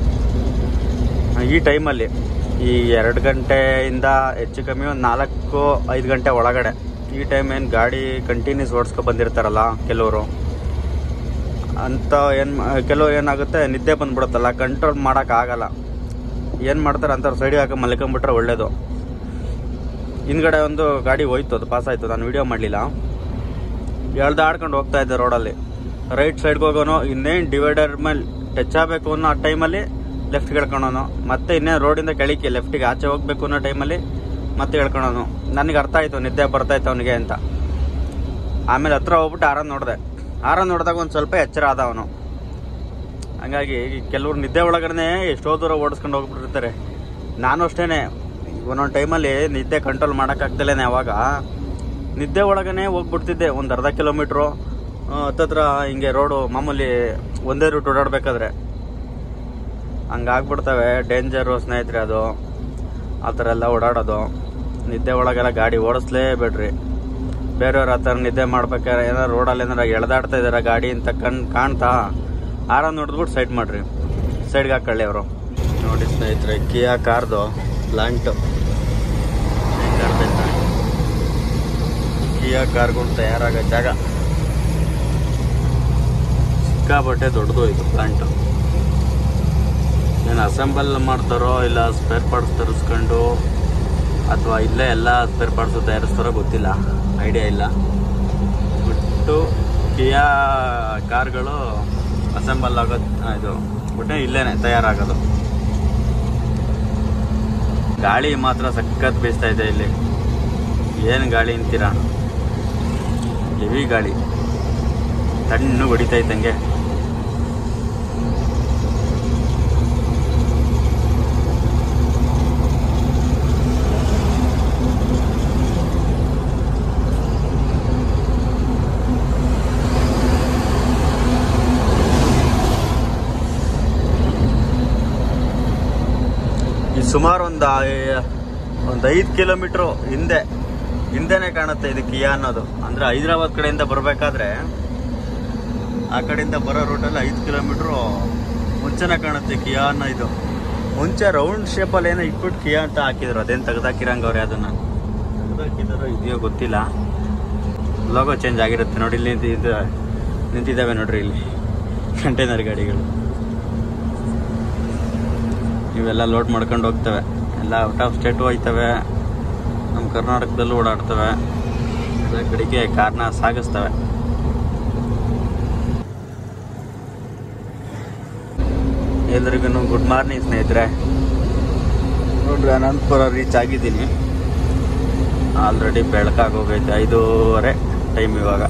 ಈ ಟೈಮಲ್ಲಿ ಈ ಎರಡು ಗಂಟೆಯಿಂದ ಹೆಚ್ಚು ಕಮ್ಮಿ ಒಂದು ನಾಲ್ಕು ಐದು ಗಂಟೆ ಒಳಗಡೆ ಈ ಟೈಮ್ ಏನು ಗಾಡಿ ಕಂಟಿನ್ಯೂಸ್ ಓಡಿಸ್ಕೊ ಬಂದಿರ್ತಾರಲ್ಲ ಕೆಲವರು ಅಂತ ಏನು ಕೆಲವ್ರು ಏನಾಗುತ್ತೆ ನಿದ್ದೆ ಬಂದ್ಬಿಡುತ್ತಲ್ಲ ಕಂಟ್ರೋಲ್ ಮಾಡೋಕ್ಕಾಗಲ್ಲ ಏನು ಮಾಡ್ತಾರೆ ಅಂಥವ್ರು ಸೈಡಿಗೆ ಹಾಕಿ ಮಲ್ಕೊಂಬಿಟ್ರೆ ಒಳ್ಳೇದು ಹಿಂದ್ಗಡೆ ಒಂದು ಗಾಡಿ ಹೋಯ್ತು ಅದು ಪಾಸ್ ಆಯ್ತು ನಾನು ವಿಡಿಯೋ ಮಾಡಲಿಲ್ಲ ಎಳ್ದಾಡ್ಕೊಂಡು ಹೋಗ್ತಾ ಇದ್ದೆ ರೋಡಲ್ಲಿ ರೈಟ್ ಸೈಡ್ಗೆ ಹೋಗೋನು ಇನ್ನೇನು ಡಿವೈಡರ್ ಮೇಲೆ ಟಚ್ ಆಗಬೇಕು ಅನ್ನೋ ಆ ಟೈಮಲ್ಲಿ ಲೆಫ್ಟ್ಗೆ ಎಳ್ಕೊಳೋನು ಮತ್ತೆ ಇನ್ನೇನು ರೋಡಿಂದ ಕೆಳಕ್ಕೆ ಲೆಫ್ಟಿಗೆ ಆಚೆ ಹೋಗ್ಬೇಕು ಅನ್ನೋ ಟೈಮಲ್ಲಿ ಮತ್ತೆ ಎಳ್ಕೊಳೋನು ನನಗೆ ಅರ್ಥ ಆಯಿತು ನಿದ್ದೆ ಬರ್ತಾಯಿತ್ತು ಅವನಿಗೆ ಅಂತ ಆಮೇಲೆ ಹತ್ರ ಹೋಗ್ಬಿಟ್ಟು ಆರನ್ ನೋಡಿದೆ ಆರನ್ ನೋಡಿದಾಗ ಒಂದು ಸ್ವಲ್ಪ ಎಚ್ಚರ ಆದ ಅವನು ಹಂಗಾಗಿ ಕೆಲವ್ರು ನಿದ್ದೆ ಒಳಗಡೆ ಎಷ್ಟೋ ದೂರ ಓಡಿಸ್ಕೊಂಡು ಹೋಗ್ಬಿಟ್ಟಿರ್ತಾರೆ ನಾನು ಅಷ್ಟೇನೆ ಒಂದೊಂದು ಟೈಮಲ್ಲಿ ನಿದ್ದೆ ಕಂಟ್ರೋಲ್ ಮಾಡೋಕ್ಕಾಗ್ತಿಲ್ಲೇನೆ ಅವಾಗ ನಿದ್ದೆ ಒಳಗನೆ ಹೋಗ್ಬಿಡ್ತಿದ್ದೆ ಒಂದು ಅರ್ಧ ಕಿಲೋಮೀಟ್ರು ಹತ್ತತ್ರ ಹಿಂಗೆ ರೋಡು ಮಾಮೂಲಿ ಒಂದೇ ರೂಟ್ ಓಡಾಡ್ಬೇಕಾದ್ರೆ ಹಂಗಾಗ್ಬಿಡ್ತವೆ ಡೇಂಜರು ಸ್ನೇಹಿತರೆ ಅದು ಆ ಥರ ಎಲ್ಲ ಓಡಾಡೋದು ನಿದ್ದೆ ಒಳಗೆಲ್ಲ ಗಾಡಿ ಓಡಿಸ್ಲೇಬೇಡ್ರಿ ಬೇರೆಯವ್ರ ಆ ಥರ ನಿದ್ದೆ ಮಾಡ್ಬೇಕಾದ್ರೆ ಏನಾರು ರೋಡಲ್ಲಿ ಏನಾರ ಎಳ್ದಾಡ್ತಾ ಇದಾರೆ ಗಾಡಿ ಅಂತ ಕಣ್ ಕಾಣ್ತಾ ಆರ ನೋಡಿದ್ಬಿಟ್ಟು ಸೈಡ್ ಮಾಡ್ರಿ ಸೈಡ್ಗೆ ಹಾಕೊಳ್ಳಿ ಅವರು ನೋಡಿ ಸ್ನೇಹಿತರೆ ಕಿಯಾ ಕಾರ್ದು ಪ್ಲಾಂಟು ಕಿಯಾ ಕಾರ್ಗಳು ತಯಾರಾಗೋ ಜಾಗ ಸಿಕ್ಕಾಬಟ್ಟೆ ದೊಡ್ಡದು ಇದು ಪ್ಲಾಂಟು ಏನು ಅಸೆಂಬಲ್ ಮಾಡ್ತಾರೋ ಇಲ್ಲ ಸ್ಪೇರ್ ಪಾರ್ಟ್ಸ್ ತರಿಸ್ಕೊಂಡು ಅಥವಾ ಇಲ್ಲೇ ಎಲ್ಲ ಸ್ಪೇರ್ ಪಾರ್ಟ್ಸು ತಯಾರಿಸ್ತಾರೋ ಗೊತ್ತಿಲ್ಲ ಐಡಿಯಾ ಇಲ್ಲ ಬಿಟ್ಟು ಕಿಯಾ ಕಾರ್ಗಳು ಅಸೆಂಬಲ್ ಆಗೋದು ಆ, ಇದು ಬಿಟ್ಟೆ ಇಲ್ಲೇನೆ ತಯಾರಾಗೋದು ಗಾಳಿ ಮಾತ್ರ ಸಖತ್ ಬೀಸ್ತಾ ಇದೆ ಇಲ್ಲಿ ಏನು ಗಾಳಿ ಅಂತೀರಾ ಹೆವಿ ಗಾಳಿ ತಣ್ಣು ಹೊಡಿತೈತಂಗೆ ಇದು ಸುಮಾರು ಒಂದು ಒಂದು ಐದು ಕಿಲೋಮೀಟ್ರು ಹಿಂದೆ ಹಿಂದೆನೆ ಕಾಣುತ್ತೆ ಇದು ಕಿಯಾ ಅನ್ನೋದು ಅಂದ್ರೆ ಹೈದರಾಬಾದ್ ಕಡೆಯಿಂದ ಬರಬೇಕಾದ್ರೆ ಆ ಕಡೆಯಿಂದ ಬರೋ ರೂಟಲ್ಲಿ ಐದು ಕಿಲೋಮೀಟ್ರು ಮುಂಚೆನೆ ಕಾಣುತ್ತೆ ಕಿಯಾ ಅನ್ನೋ ಇದು ಮುಂಚೆ ರೌಂಡ್ ಶೇಪಲ್ಲಿ ಏನೋ ಇಟ್ಬಿಟ್ಟು ಕಿಯಾ ಅಂತ ಹಾಕಿದ್ರು ಅದೇನು ತೆಗ್ದಾಕಿರಂಗವ್ರೆ ಅದನ್ನ ತೆಗ್ದಾಕಿದಾರೋ ಇದೆಯೋ ಗೊತ್ತಿಲ್ಲ ಲೋಗೋ ಚೇಂಜ್ ಆಗಿರುತ್ತೆ ನೋಡಿ ಇಲ್ಲಿ ನಿಂತು- ಇದು ನಿಂತಿದ್ದಾವೆ ನೋಡ್ರಿ ಇಲ್ಲಿ ಕಂಟೈನರ್ ಗಾಡಿಗಳು ಇವೆಲ್ಲ ಲೋಡ್ ಮಾಡ್ಕೊಂಡು ಹೋಗ್ತವೆ ಎಲ್ಲ ಔಟ್ ಆಫ್ ಸ್ಟೇಟು ಹೋಯ್ತವೆ ನಮ್ಮ ಕರ್ನಾಟಕದಲ್ಲೂ ಓಡಾಡ್ತವೆ ಎಲ್ಲ ಕಡೆಗೆ ಕಾರ್ನ ಸಾಗಿಸ್ತವೆ ಎಲ್ರಿಗೂ ಗುಡ್ ಮಾರ್ನಿಂಗ್ ಸ್ನೇಹಿತರೆ ನೋಡ್ರಿ ಅನಂತಪುರ ರೀಚ್ ಆಗಿದ್ದೀನಿ ಆಲ್ರೆಡಿ ಬೆಳಕಾಗೋಗೈತೆ ಐದೂವರೆ ಟೈಮ್ ಇವಾಗ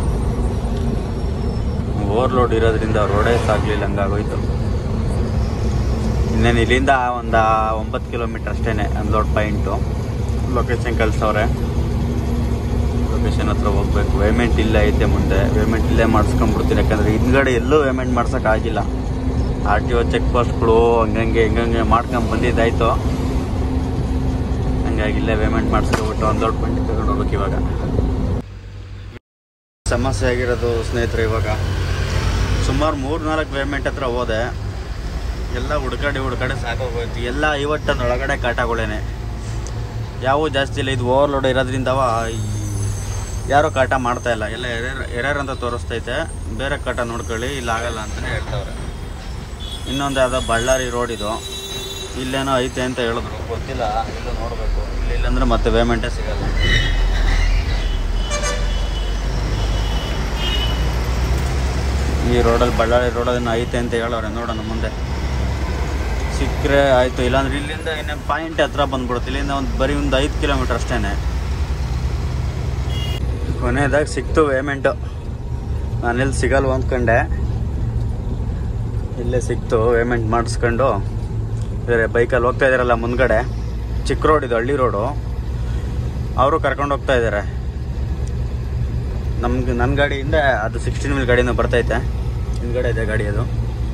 ಓವರ್ಲೋಡ್ ಇರೋದ್ರಿಂದ ರೋಡೇ ಸಾಗಲಿಲ್ಲ ಹಂಗಾಗೋಯ್ತು ಇನ್ನೇನು ಇಲ್ಲಿಂದ ಒಂದು ಒಂಬತ್ತು ಕಿಲೋಮೀಟರ್ ಅಷ್ಟೇ ಅನ್ಲೋಡ್ ಪಾಯಿಂಟು ಲೊಕೇಶನ್ ಕಳ್ಸವ್ರೆ ಲೊಕೇಶನ್ ಹತ್ರ ಹೋಗ್ಬೇಕು ಪೇಮೆಂಟ್ ಇಲ್ಲೇ ಐತೆ ಮುಂದೆ ಪೇಮೆಂಟ್ ಇಲ್ಲೇ ಮಾಡಿಸ್ಕೊಂಡ್ಬಿಡ್ತೀನಿ ಯಾಕಂದರೆ ಹಿಂದ್ಗಡೆ ಎಲ್ಲೂ ಪೇಮೆಂಟ್ ಮಾಡ್ಸೋಕ್ಕಾಗಿಲ್ಲ ಆರ್ ಟಿ ಒ ಚೆಕ್ ಪೋಸ್ಟ್ಗಳು ಹಂಗಂಗೆ ಹಿಂಗಂಗೆ ಮಾಡ್ಕೊಂಡು ಬಂದಿದ್ದಾಯ್ತು ಹಂಗಾಗಿ ಇಲ್ಲೇ ಪೇಮೆಂಟ್ ಮಾಡಿಸ್ಕೊಬಿಟ್ಟು ಅನ್ಲೋಡ್ ಪಾಯಿಂಟ್ ತಗೊಂಡು ಹೋಗ್ಬೇಕು ಇವಾಗ ಸಮಸ್ಯೆ ಆಗಿರೋದು ಸ್ನೇಹಿತರೆ ಇವಾಗ ಸುಮಾರು ಮೂರು ನಾಲ್ಕು ಪೇಮೆಂಟ್ ಹತ್ರ ಹೋದೆ ಎಲ್ಲ ಹುಡ್ಕಾಡಿ ಹುಡ್ಕಾಡಿ ಸಾಕೋಗೋಯ್ತು ಎಲ್ಲ ಐವತ್ತು ಟನ್ ಒಳಗಡೆ ಕಾಟಗಳೇನೆ ಯಾವೂ ಜಾಸ್ತಿ ಇಲ್ಲ ಇದು ಓವರ್ಲೋಡ್ ಇರೋದ್ರಿಂದವ ಈ ಯಾರೂ ಕಾಟ ಮಾಡ್ತಾ ಇಲ್ಲ ಎಲ್ಲ ಎರೇರ್ ಎರೇರ್ ಅಂತ ತೋರಿಸ್ತೈತೆ ಬೇರೆ ಕಾಟ ನೋಡ್ಕೊಳ್ಳಿ ಇಲ್ಲಿ ಆಗಲ್ಲ ಅಂತಲೇ ಹೇಳ್ತವ್ರೆ ಇನ್ನೊಂದು ಯಾವುದೋ ಬಳ್ಳಾರಿ ರೋಡ್ ಇದು ಇಲ್ಲೇನೋ ಐತೆ ಅಂತ ಹೇಳಿದ್ರು ಗೊತ್ತಿಲ್ಲ ಇಲ್ಲೂ ನೋಡಬೇಕು ಇಲ್ಲಿ ಇಲ್ಲಂದ್ರೆ ಮತ್ತೆ ಪೇಮೆಂಟೇ ಸಿಗಲ್ಲ ಈ ರೋಡಲ್ಲಿ ಬಳ್ಳಾರಿ ರೋಡಲ್ಲಿ ಐತೆ ಅಂತ ಹೇಳೋರೆ ನೋಡೋಣ ಮುಂದೆ ಸಿಕ್ಕರೆ ಆಯಿತು ಇಲ್ಲಾಂದ್ರೆ ಇಲ್ಲಿಂದ ಇನ್ನೇನು ಪಾಯಿಂಟ್ ಹತ್ರ ಬಂದ್ಬಿಡುತ್ತೆ ಇಲ್ಲಿಂದ ಒಂದು ಬರೀ ಒಂದು ಐದು ಕಿಲೋಮೀಟ್ರ್ ಅಷ್ಟೇ ಕೊನೆಯದಾಗಿ ಸಿಕ್ತು ಪೇಮೆಂಟು ನಾನೆಲ್ಲಿ ಸಿಗಲ್ವ ಅಂದ್ಕೊಂಡೆ ಇಲ್ಲೇ ಸಿಕ್ತು ಪೇಮೆಂಟ್ ಮಾಡಿಸ್ಕೊಂಡು ಬೇರೆ ಬೈಕಲ್ಲಿ ಹೋಗ್ತಾ ಇದ್ದಾರಲ್ಲ ಮುಂದ್ಗಡೆ ಚಿಕ್ಕ ರೋಡ್ ಇದು ಹಳ್ಳಿ ರೋಡು ಅವರು ಕರ್ಕೊಂಡು ಹೋಗ್ತಾ ಇದ್ದಾರೆ ನಮ್ಗೆ ನನ್ನ ಗಾಡಿಯಿಂದ ಅದು ಸಿಕ್ಸ್ಟೀನ್ ವೀಲ್ ಗಾಡಿನೂ ಬರ್ತೈತೆ ಹಿಂದ್ಗಡೆ ಇದೆ ಗಾಡಿ ಅದು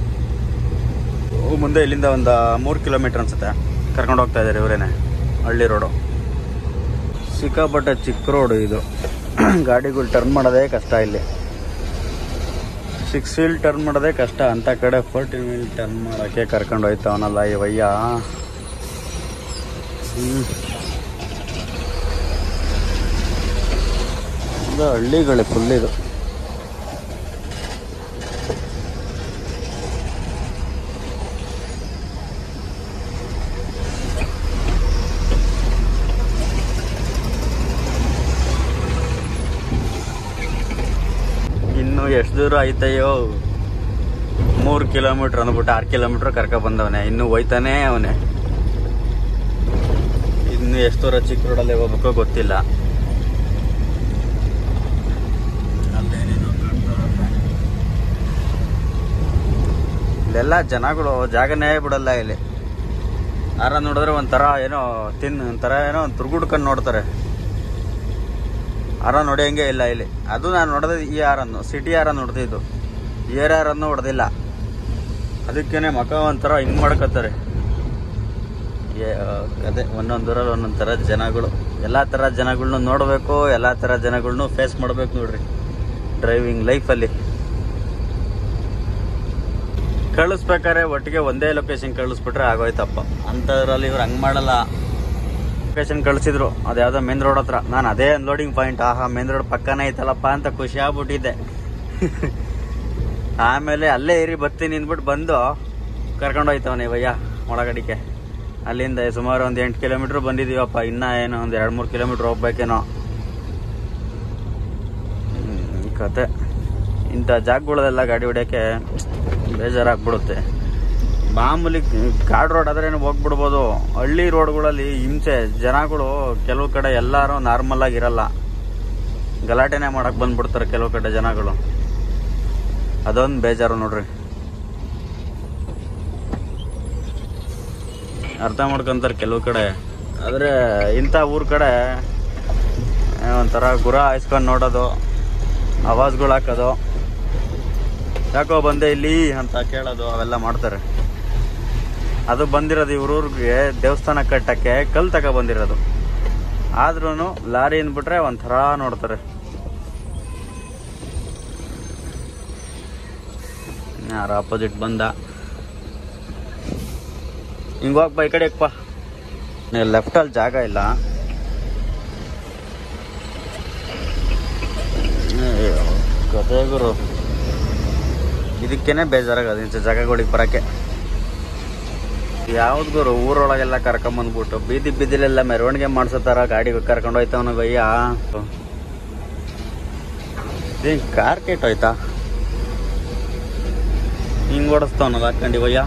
ಓ, ಮುಂದೆ ಇಲ್ಲಿಂದ ಒಂದು ಮೂರು ಕಿಲೋಮೀಟ್ರ್ ಅನ್ಸುತ್ತೆ ಕರ್ಕೊಂಡು ಹೋಗ್ತಾ ಇದ್ದಾರೆ ಇವರೇನೆ ಹಳ್ಳಿ ರೋಡು ಸಿಕ್ಕಾಪಟ್ಟೆ ಚಿಕ್ಕ ರೋಡು ಇದು ಗಾಡಿಗಳು ಟರ್ನ್ ಮಾಡೋದೇ ಕಷ್ಟ ಇಲ್ಲಿ ಸಿಕ್ಸ್ ವೀಲ್ ಟರ್ನ್ ಮಾಡೋದೇ ಕಷ್ಟ ಅಂತ ಕಡೆ ಫೋರ್ಟೀನ್ ವೀಲ್ ಟರ್ನ್ ಮಾಡೋಕ್ಕೆ ಕರ್ಕೊಂಡು ಹೋಯ್ತವನಲ್ಲ ಈ ವಯ್ಯ ಹ್ಮ್. ಇದು ಹಳ್ಳಿಗಳೇ ಫುಲ್ ಇದು ಇನ್ನು ಎಷ್ಟು ದೂರ ಐತಯ್ಯೋ ಮೂರು ಕಿಲೋಮೀಟ್ರ್ ಅಂದ್ಬಿಟ್ಟು ಆರು ಕಿಲೋಮೀಟ್ರ್ ಕರ್ಕ ಬಂದವನೆ ಇನ್ನು ಹೋಯ್ತಾನೆ ಅವನೇ ಇನ್ನು ಎಷ್ಟು ದೂರ ಚಿಕ್ಕ ರೋಡಲ್ಲಿ ಹೋಗ್ಬೇಕೋ ಗೊತ್ತಿಲ್ಲ ಅಲ್ಲೇನೇನೋ ಕಾಣ್ತಾವಪ್ಪ. ಇಲ್ಲೆಲ್ಲ ಜನಗಳು ಜಾಗನೇ ಬಿಡಲ್ಲ ಇಲ್ಲಿ ಯಾರ ನೋಡಿದ್ರೆ ಒಂಥರ ಏನೋ ತಿನ್ ಒಂಥರ ಏನೋ ತುರ್ಗುಡ್ಕೊಂಡು ನೋಡ್ತಾರೆ ಆರ ನೋಡಿಯಂಗೆ ಇಲ್ಲ ಇಲ್ಲಿ ಅದು ನಾನು ನೋಡಿದೆ ಈ ಆರನ್ನು ಸಿಟಿ ಆರ ನೋಡ್ತಿದ್ದು ಏರ್ ಆರನ್ನು ಹೊಡೆದಿಲ್ಲ ಅದಕ್ಕೇನೆ ಮಕ ಒಂಥರ ಹಿಂಗ್ ಮಾಡ್ಕೋತಾರೆ ಏ- ಅದೇ ಒಂದೊಂದು ಊರಲ್ಲಿ ಒಂದೊಂದು ಥರ ಜನಗಳು ಎಲ್ಲ ಥರ ಜನಗಳ್ನು ನೋಡಬೇಕು ಎಲ್ಲ ಥರ ಜನಗಳ್ನು ಫೇಸ್ ಮಾಡ್ಬೇಕು ನೋಡ್ರಿ ಡ್ರೈವಿಂಗ್ ಲೈಫಲ್ಲಿ ಕಳಿಸ್ಬೇಕಾದ್ರೆ ಒಟ್ಟಿಗೆ ಒಂದೇ ಲೊಕೇಶನ್ ಕಳಿಸ್ಬಿಟ್ರೆ ಆಗೋಯ್ತಪ್ಪ ಅಂಥದ್ರಲ್ಲಿ ಇವ್ರು ಹಂಗೆ ಮಾಡಲ್ಲ ಲೊಕೇಶನ್ ಕಳಿಸಿದ್ರು ಅದು ಯಾವುದೋ ಮೇನ್ ರೋಡ್ ಹತ್ರ ನಾನು ಅದೇ ಅನ್ಲೋಡಿಂಗ್ ಪಾಯಿಂಟ್ ಆಹಾ ಮೇನ್ ರೋಡ್ ಪಕ್ಕನೇ ಐತಲ್ಲಪ್ಪ ಅಂತ ಖುಷಿ ಆಗ್ಬಿಟ್ಟಿದ್ದೆ ಆಮೇಲೆ ಅಲ್ಲೇ ಏರಿ ಬರ್ತೀನಿ ಅಂದ್ಬಿಟ್ಟು ಬಂದು ಕರ್ಕೊಂಡು ಹೋಯ್ತವನೆ ಭಯ್ಯ ಒಳಗಡಿಕೆ ಅಲ್ಲಿಂದ ಸುಮಾರು ಒಂದು ಎಂಟು ಕಿಲೋಮೀಟ್ರ್ ಬಂದಿದ್ದೀವಪ್ಪ ಇನ್ನ ಏನೋ ಒಂದು ಎರಡು ಮೂರು ಕಿಲೋಮೀಟ್ರ್ ಹೋಗ್ಬೇಕೇನೋ ಹ್ಮ್, ಈ ಕತೆ ಇಂಥ ಜಾಗಗಳಲ್ಲೆಲ್ಲ ಗಾಡಿ ಹೊಡ್ಯೋಕ್ಕೆ ಬೇಜಾರಾಗ್ಬಿಡುತ್ತೆ ಮಾಮೂಲಿ ಕಾಡು ರೋಡ್ ಆದ್ರೇನು ಹೋಗ್ಬಿಡ್ಬೋದು ಹಳ್ಳಿ ರೋಡ್ಗಳಲ್ಲಿ ಹಿಂಸೆ ಜನಗಳು ಕೆಲವು ಕಡೆ ಎಲ್ಲರೂ ನಾರ್ಮಲ್ ಆಗಿರಲ್ಲ ಗಲಾಟೆನೆ ಮಾಡಕ್ ಬಂದ್ಬಿಡ್ತಾರೆ ಕೆಲವು ಕಡೆ ಜನಗಳು ಅದೊಂದು ಬೇಜಾರು ನೋಡ್ರಿ ಅರ್ಥ ಮಾಡ್ಕೊಂತಾರೆ ಕೆಲವು ಕಡೆ ಆದರೆ ಇಂಥ ಊರ ಕಡೆ ಆ, ಒಂಥರ ಗುರ ಹಾಯ್ಸ್ಕೊಂಡು ನೋಡೋದು ಆವಾಜ್ಗಳು ಹಾಕೋದು ಯಾಕೋ ಬಂದೆ ಇಲ್ಲಿ ಅಂತ ಕೇಳೋದು ಅವೆಲ್ಲ ಮಾಡ್ತಾರೆ ಅದು ಬಂದಿರೋದು ಇವ್ರೂರ್ಗೆ ದೇವಸ್ಥಾನ ಕಟ್ಟಕ್ಕೆ ಕಲ್ ತಕ ಬಂದಿರೋದು ಆದ್ರೂ ಲಾರಿ ಅಂದ್ಬಿಟ್ರೆ ಒಂಥರ ನೋಡ್ತಾರೆ ಯಾರ ಆಪೋಸಿಟ್ ಬಂದ ಹಿಂಗ್ ಹೋಗ್ಬಾ ಈ ಕಡೆಪ್ಪ ಲೆಫ್ಟಲ್ಲಿ ಜಾಗ ಇಲ್ಲ ಅಯ್ಯೋ, ಕತೆ ಗುರು ಇದಕ್ಕೇನೆ ಬೇಜಾರಾಗೋದು ಇಂಥ ಜಾಗಗಳಿಗೆ ಬರಕ್ಕೆ ಯಾವ್ದು ಗುರು ಊರೊಳಗೆಲ್ಲ ಕರ್ಕೊಂಬಂದ್ಬಿಟ್ಟು ಬೀದಿ ಬೀದಿಲೆಲ್ಲ ಮೆರವಣಿಗೆ ಮಾಡ್ಸತ್ತಾರ ಗಾಡಿ ಕರ್ಕೊಂಡು ಹೋಯ್ತವನ ಗಯ್ಯ ಏನ್ ಕಾರ್ ಕೆಟ್ಟೋಯ್ತಾ ಹಿಂಗ್ ಓಡಿಸ್ತಾವನಲ್ಲ ಹಾಕೊಂಡು ಗಯ್ಯ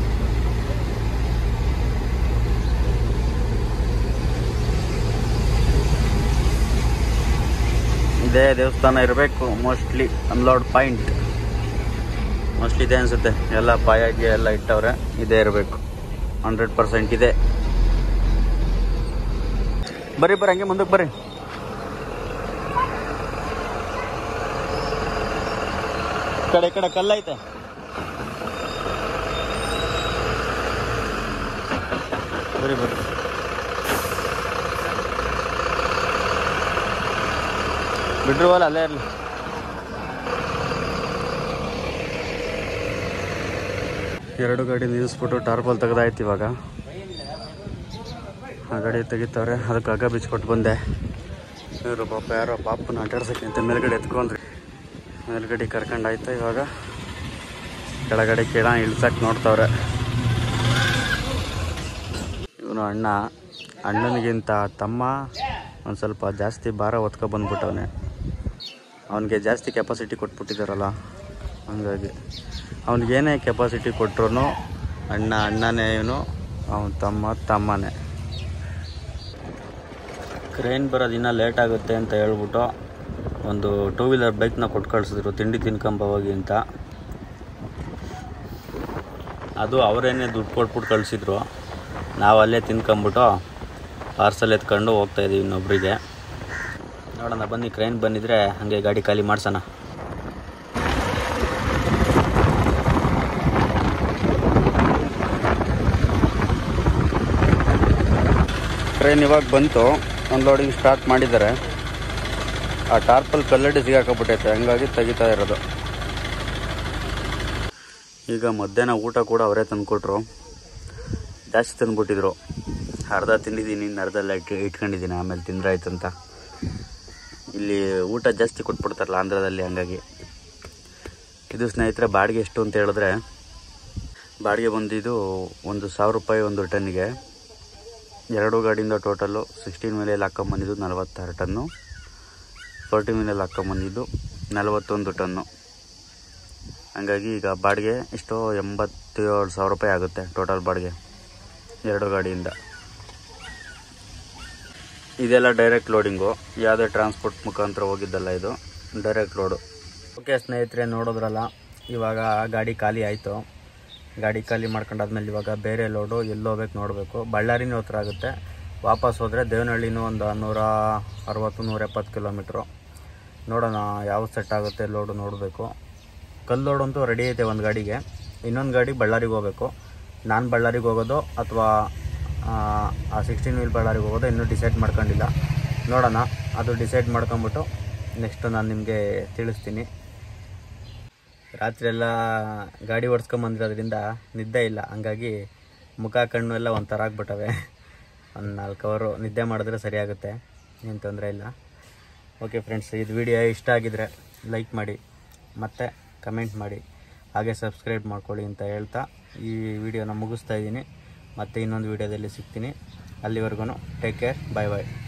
ಇದೇ ದೇವಸ್ಥಾನ ಇರಬೇಕು ಮೋಸ್ಟ್ಲಿ ಅನ್ಲೋಡ್ ಪಾಯಿಂಟ್ ಮೋಸ್ಟ್ಲಿ ಇದೆ ಅನ್ಸುತ್ತೆ ಎಲ್ಲ ಪಾಯಾಗಿ ಎಲ್ಲ ಇಟ್ಟವ್ರೆ ಇದೇ ಇರಬೇಕು ಹಂಡ್ರೆಡ್ ಪರ್ಸೆಂಟ್ ಇದೆ ಬರ್ರಿ ಬರ್ರಿ ಹಂಗೆ ಮುಂದಕ್ಕೆ ಬರ್ರಿ ಈ ಕಡೆ ಈ ಕಡೆ ಕಲ್ಲೈತೆ ಬರ್ರಿ ಬರ್ರಿ ಬಿಡ್ರಿ ಹೋಲ ಅಲ್ಲೇ ಇರಲಿ ಎರಡು ಗಾಡಿ ನಿಲ್ಲಿಸ್ಬಿಟ್ಟು ಟಾರ್ಪಲ್ ತೆಗ್ದಾಯ್ತು ಇವಾಗ ಆ ಗಾಡಿ ತೆಗಿತವ್ರೆ ಅದಕ್ಕೆ ಹಗ್ಗ ಬಿಚ್ಕೊಟ್ಟು ಬಂದೆ ಇವರು ಪಾಪ ಯಾರೋ ಪಾಪನ ಆಟಾಡ್ಸಕ್ಕೆ ಅಂತ ಮೇಲ್ಗಡೆ ಎತ್ಕೊಂಡ್ರಿ ಮೇಲ್ಗಡೆ ಕರ್ಕೊಂಡಾಯ್ತು ಇವಾಗ ಕೆಳಗಡೆ ಕೇಳ ಇಳ್ಸಕ್ಕೆ ನೋಡ್ತವ್ರೆ ಇವನು ಅಣ್ಣ ಅಣ್ಣನಿಗಿಂತ ತಮ್ಮ ಒಂದು ಸ್ವಲ್ಪ ಜಾಸ್ತಿ ಭಾರ ಹೊತ್ಕೊ ಬಂದ್ಬಿಟ್ಟವನೆ ಅವನಿಗೆ ಜಾಸ್ತಿ ಕೆಪಾಸಿಟಿ ಕೊಟ್ಬಿಟ್ಟಿದ್ದಾರಲ್ಲ ಹಂಗಾಗಿ ಅವನಿಗೇನೇ ಕೆಪಾಸಿಟಿ ಕೊಟ್ರು ಅಣ್ಣ ಅಣ್ಣನೇ ಇವನು ಅವನ ತಮ್ಮ ತಮ್ಮನೇ ಕ್ರೇನ್ ಬರೋದು ಇನ್ನೂ ಲೇಟ್ ಆಗುತ್ತೆ ಅಂತ ಹೇಳ್ಬಿಟ್ಟು ಒಂದು ಟೂ ವೀಲರ್ ಬೈಕ್ನ ಕೊಟ್ಟು ಕಳಿಸಿದ್ರು ತಿಂಡಿ ತಿನ್ಕೊಂಬ ಹೋಗಿ ಅಂತ ಅದು ಅವರೇನೆ ದುಡ್ಡು ಕೊಟ್ಬಿಟ್ಟು ಕಳಿಸಿದ್ರು ನಾವು ಅಲ್ಲೇ ತಿನ್ಕೊಂಬಿಟ್ಟು ಪಾರ್ಸಲ್ ಎತ್ಕೊಂಡು ಹೋಗ್ತಾ ಇದೀವಿ ಇನ್ನೊಬ್ರಿಗೆ ನೋಡೋಣ ಬನ್ನಿ ಕ್ರೈನ್ ಬಂದಿದ್ರೆ ಹಾಗೆ ಗಾಡಿ ಖಾಲಿ ಮಾಡ್ಸೋಣ ಟ್ರೈನ್ ಇವಾಗ ಬಂತು ಅನ್ಲೋಡಿಂಗ್ ಸ್ಟಾರ್ಟ್ ಮಾಡಿದ್ದಾರೆ ಆ ಟಾರ್ಪಲ್ ಕಲ್ಲಡಿ ಸಿಗಾಕಬಿಟ್ಟೈತೆ ಹಂಗಾಗಿ ತೆಗಿತಾ ಇರೋದು ಈಗ ಮಧ್ಯಾಹ್ನ ಊಟ ಕೂಡ ಅವರೇ ತಂದುಕೊಟ್ರು ಜಾಸ್ತಿ ತಂದುಬಿಟ್ಟಿದ್ರು ಅರ್ಧ ತಿಂದಿದ್ದೀನಿ ಇನ್ನು ಅರ್ಧ ಎಲ್ಲ ಇಟ್ಟು ಇಟ್ಕೊಂಡಿದ್ದೀನಿ ಆಮೇಲೆ ತಿಂದ್ರೆ ಆಯ್ತು ಅಂತ ಇಲ್ಲಿ ಊಟ ಜಾಸ್ತಿ ಕೊಟ್ಬಿಡ್ತಾರಲ್ಲ ಆಂಧ್ರದಲ್ಲಿ ಹಂಗಾಗಿ ಇದು ಸ್ನೇಹಿತರೆ ಬಾಡಿಗೆ ಎಷ್ಟು ಅಂತ ಹೇಳಿದ್ರೆ ಬಾಡಿಗೆ ಬಂದಿದ್ದು ಒಂದು ಸಾವಿರ ರೂಪಾಯಿ ಒಂದು ಟನ್ನಿಗೆ ಎರಡು ಗಾಡಿಯಿಂದ ಟೋಟಲ್ಲು ಸಿಕ್ಸ್ಟೀನ್ ಮೇಲೆ ಹಾಕ್ಕೊಂಬಂದಿದ್ದು ನಲವತ್ತಾರು ಟನ್ನು ಫೋರ್ಟಿ ಮೇಲೆ ಹಾಕ್ಕೊಂಬಂದಿದ್ದು ನಲವತ್ತೊಂದು ಟನ್ನು ಹಂಗಾಗಿ ಈಗ ಬಾಡಿಗೆ ಇಷ್ಟು ಎಂಬತ್ತೇಳು ಸಾವಿರ ರೂಪಾಯಿ ಆಗುತ್ತೆ ಟೋಟಲ್ ಬಾಡಿಗೆ ಎರಡು ಗಾಡಿಯಿಂದ ಇದೆಲ್ಲ ಡೈರೆಕ್ಟ್ ಲೋಡಿಂಗು ಯಾವುದೇ ಟ್ರಾನ್ಸ್ಪೋರ್ಟ್ ಮುಖಾಂತರ ಹೋಗಿದ್ದಲ್ಲ ಇದು ಡೈರೆಕ್ಟ್ ಲೋಡು ಓಕೆ ಸ್ನೇಹಿತರೆ ನೋಡೋದ್ರಲ್ಲ ಇವಾಗ ಗಾಡಿ ಖಾಲಿ ಆಯಿತು ಗಾಡಿ ಖಾಲಿ ಮಾಡ್ಕೊಂಡಾದ್ಮೇಲೆ ಇವಾಗ ಬೇರೆ ಲೋಡು ಎಲ್ಲಿ ಹೋಗ್ಬೇಕು ನೋಡಬೇಕು ಬಳ್ಳಾರಿನೂ ಹತ್ರ ಆಗುತ್ತೆ ವಾಪಸ್ ಹೋದರೆ ದೇವನಹಳ್ಳಿನೂ ಒಂದು ನೂರ ಅರವತ್ತು ನೂರ ಎಪ್ಪತ್ತು ಕಿಲೋಮೀಟ್ರು ನೋಡೋಣ ಯಾವ ಸೆಟ್ ಆಗುತ್ತೆ ಲೋಡು ನೋಡಬೇಕು ಕಲ್ಲು ಲೋಡ್ ಅಂತೂ ರೆಡಿ ಐತೆ ಒಂದು ಗಾಡಿಗೆ ಇನ್ನೊಂದು ಗಾಡಿ ಬಳ್ಳಾರಿಗೆ ಹೋಗಬೇಕು ನಾನು ಬಳ್ಳಾರಿಗೆ ಹೋಗೋದು ಅಥವಾ ಆ ಸಿಕ್ಸ್ಟೀನ್ ವೀಲ್ ಬಳ್ಳಾರಿಗೆ ಹೋಗೋದು ಇನ್ನೂ ಡಿಸೈಡ್ ಮಾಡ್ಕೊಂಡಿಲ್ಲ ನೋಡೋಣ ಅದು ಡಿಸೈಡ್ ಮಾಡ್ಕೊಂಬಿಟ್ಟು ನೆಕ್ಸ್ಟ್ ನಾನು ನಿಮಗೆ ತಿಳಿಸ್ತೀನಿ ರಾತ್ರಿ ಎಲ್ಲ ಗಾಡಿ ಓಡಿಸ್ಕೊಂಬಂದಿರೋದ್ರಿಂದ ನಿದ್ದೆ ಇಲ್ಲ ಹಂಗಾಗಿ ಮುಖ ಕಣ್ಣು ಎಲ್ಲ ಒಂಥರ ಆಗ್ಬಿಟ್ಟವೆ ಒಂದು ನಾಲ್ಕು ಅವರು ನಿದ್ದೆ ಮಾಡಿದ್ರೆ ಸರಿಯಾಗುತ್ತೆ ಏನು ತೊಂದರೆ ಇಲ್ಲ ಓಕೆ ಫ್ರೆಂಡ್ಸ್ ಇದು ವಿಡಿಯೋ ಇಷ್ಟ ಆಗಿದ್ರೆ ಲೈಕ್ ಮಾಡಿ ಮತ್ತು ಕಮೆಂಟ್ ಮಾಡಿ ಹಾಗೆ ಸಬ್ಸ್ಕ್ರೈಬ್ ಮಾಡ್ಕೊಳ್ಳಿ ಅಂತ ಹೇಳ್ತಾ ಈ ವಿಡಿಯೋನ ಮುಗಿಸ್ತಾ ಇದ್ದೀನಿ ಮತ್ತೆ ಇನ್ನೊಂದು ವಿಡಿಯೋದಲ್ಲಿ ಸಿಗ್ತೀನಿ ಅಲ್ಲಿವರೆಗೂ ಟೇಕ್ ಕೇರ್ ಬಾಯ್ ಬಾಯ್